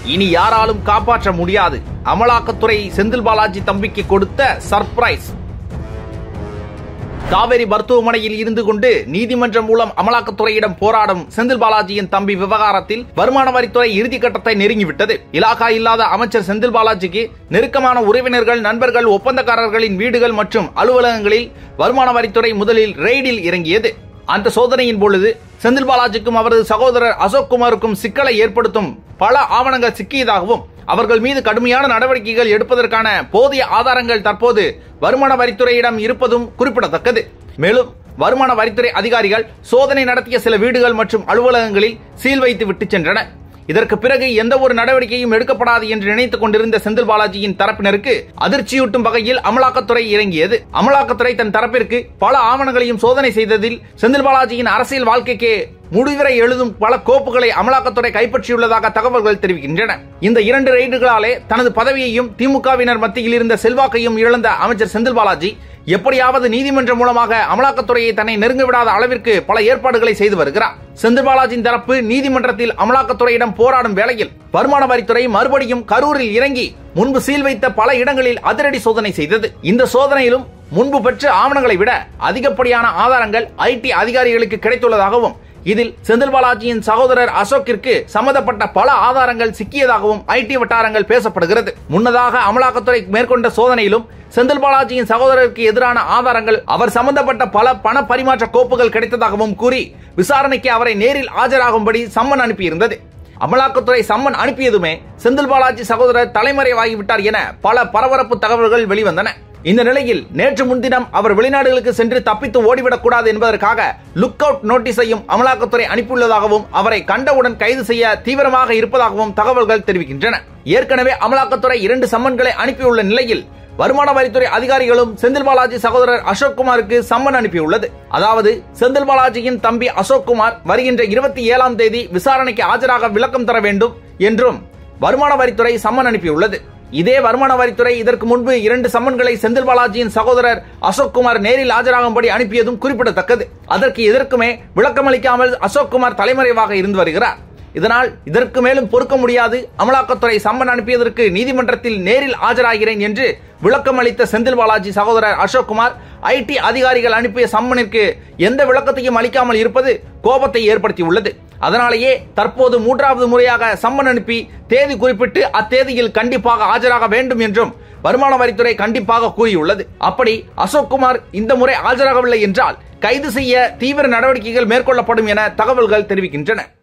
இனி யாராலும் காப்பாற்ற முடியாது அமலாக்கத்துறை செந்தில் பாலாஜி தம்பிக்கு கொடுத்த சர்ப்ரைஸ் காவேரி மருத்துவமனையில் இருந்து கொண்டு நீதிமன்றம் மூலம் அமலாக்கத்துறையிடம் போராடும் செந்தில் பாலாஜியின் தம்பி விவகாரத்தில் வருமான வரித்துறை இறுதிக்கட்டத்தை நெருங்கிவிட்டது இலாகா இல்லாத அமைச்சர் செந்தில் பாலாஜிக்கு நெருக்கமான உறவினர்கள் நண்பர்கள் ஒப்பந்தக்காரர்களின் வீடுகள் மற்றும் அலுவலகங்களில் வருமான வரித்துறை முதலில் ரெய்டில் இறங்கியது அந்த சோதனையின் பொழுது செந்தில் பாலாஜிக்கும் அவரது சகோதரர் அசோக் குமாருக்கும் சிக்கலை ஏற்படுத்தும் பல ஆவணங்கள் சிக்கியதாகவும் அவர்கள் மீது கடுமையான நடவடிக்கைகள் எடுப்பதற்கான போதிய ஆதாரங்கள் தற்போது வருமான வரித்துறையிடம் இருப்பதும் குறிப்பிடத்தக்கது மேலும் வருமான வரித்துறை அதிகாரிகள் சோதனை நடத்திய சில வீடுகள் மற்றும் அலுவலகங்களில் சீல் வைத்து விட்டு சென்றனர் இதற்கு பிறகு எந்த ஒரு நடவடிக்கையும் எடுக்கப்படாது என்று நினைத்துக் கொண்டிருந்த செந்தில் பாலாஜியின் தரப்பினருக்கு அதிர்ச்சியூட்டும் வகையில் அமலாக்கத்துறை இறங்கியது அமலாக்கத்துறை தன் தரப்பிற்கு பல ஆவணங்களையும் சோதனை செய்ததில் செந்தில் பாலாஜியின் அரசியல் வாழ்க்கைக்கு முடிவுரை எழுதும் பல கோப்புகளை அமலாக்கத்துறை கைப்பற்றியுள்ளதாக தகவல்கள் தெரிவிக்கின்றன இந்த இரண்டு ரெய்டுகளாலே தனது பதவியையும் திமுகவினர் மத்தியில் இருந்த செல்வாக்கையும் இழந்த அமைச்சர் செந்தில் பாலாஜி எப்படியாவது நீதிமன்றம் மூலமாக அமலாக்கத்துறையை தன்னை நெருங்க விடாத அளவிற்கு பல ஏற்பாடுகளை செய்து வருகிறார் செந்தில் பாலாஜியின் தரப்பு நீதிமன்றத்தில் அமலாக்கத்துறையிடம் போராடும் வேளையில் வருமான வரித்துறை மறுபடியும் கரூரில் இறங்கி முன்பு சீல் வைத்த பல இடங்களில் அதிரடி சோதனை செய்தது இந்த சோதனையிலும் முன்பு பெற்ற ஆவணங்களை விட அதிகப்படியான ஆதாரங்கள் ஐடி அதிகாரிகளுக்கு கிடைத்துள்ளதாகவும் இதில் செந்தில் பாலாஜியின் சகோதரர் அசோக்கிற்கு சம்பந்தப்பட்ட பல ஆதாரங்கள் சிக்கியதாகவும் ஐடி வட்டாரங்கள் பேசப்படுகிறது முன்னதாக அமலாக்கத்துறை மேற்கொண்ட சோதனையிலும் செந்தில் பாலாஜியின் சகோதரருக்கு எதிரான ஆதாரங்கள் அவர் சம்பந்தப்பட்ட பல பண பரிமாற்ற கோப்புகள் கிடைத்ததாகவும் கூறி விசாரணைக்கு அவரை நேரில் ஆஜராகும்படி சம்மன் அனுப்பியிருந்தது அமலாக்கத்துறை சம்மன் அனுப்பியதுமே செந்தில் பாலாஜி சகோதரர் தலைமறைவாகிவிட்டார் என பல பரபரப்பு தகவல்கள் வெளிவந்தன இந்த நிலையில் நேற்று முன்தினம் அவர் வெளிநாடுகளுக்கு சென்று தப்பித்து ஓடிவிடக் கூடாது என்பதற்காக லுக் அவுட் நோட்டீஸையும் அமலாக்கத்துறை அனுப்பியுள்ளதாகவும் அவரை கண்டவுடன் கைது செய்ய தீவிரமாக இருப்பதாகவும் தகவல்கள் தெரிவிக்கின்றன ஏற்கனவே அமலாக்கத்துறை இரண்டு சம்மன்களை அனுப்பியுள்ள நிலையில் வருமான வரித்துறை அதிகாரிகளும் செந்தில் பாலாஜி சகோதரர் அசோக் குமாருக்கு சம்மன் அனுப்பியுள்ளது அதாவது செந்தில் பாலாஜியின் தம்பி அசோக் குமார் வருகின்ற இருபத்தி ஏழாம் தேதி விசாரணைக்கு ஆஜராக விளக்கம் தர வேண்டும் என்றும் வருமான வரித்துறை சம்மன் அனுப்பியுள்ளது இதே வருமான வரித்துறை இதற்கு முன்பு இரண்டு சம்மன்களை செந்தில் பாலாஜியின் சகோதரர் அசோக் குமார் நேரில் ஆஜராகும்படி அனுப்பியதும் குறிப்பிடத்தக்கது அதற்கு எதற்குமே விளக்கமளிக்காமல் அசோக் குமார் தலைமறைவாக இருந்து வருகிறார் இதனால் இதற்கு மேலும் பொறுக்க முடியாது அமலாக்கத்துறை சம்மன் அனுப்பியதற்கு நீதிமன்றத்தில் நேரில் ஆஜராகிறேன் என்று விளக்கம் அளித்த செந்தில் பாலாஜி சகோதரர் அசோக் குமார் ஐடி அதிகாரிகள் அனுப்பிய சம்மனிற்கு எந்த விளக்கத்தையும் அளிக்காமல் இருப்பது கோபத்தை ஏற்படுத்தியுள்ளது அதனாலேயே தற்போது மூன்றாவது முறையாக சம்மன் அனுப்பி தேதி குறிப்பிட்டு அத்தேதியில் கண்டிப்பாக ஆஜராக வேண்டும் என்றும் வருமான வரித்துறை கண்டிப்பாக கூறியுள்ளது அப்படி அசோக் குமார் இந்த முறை ஆஜராகவில்லை என்றால் கைது செய்ய தீவிர நடவடிக்கைகள் மேற்கொள்ளப்படும் என தகவல்கள் தெரிவிக்கின்றன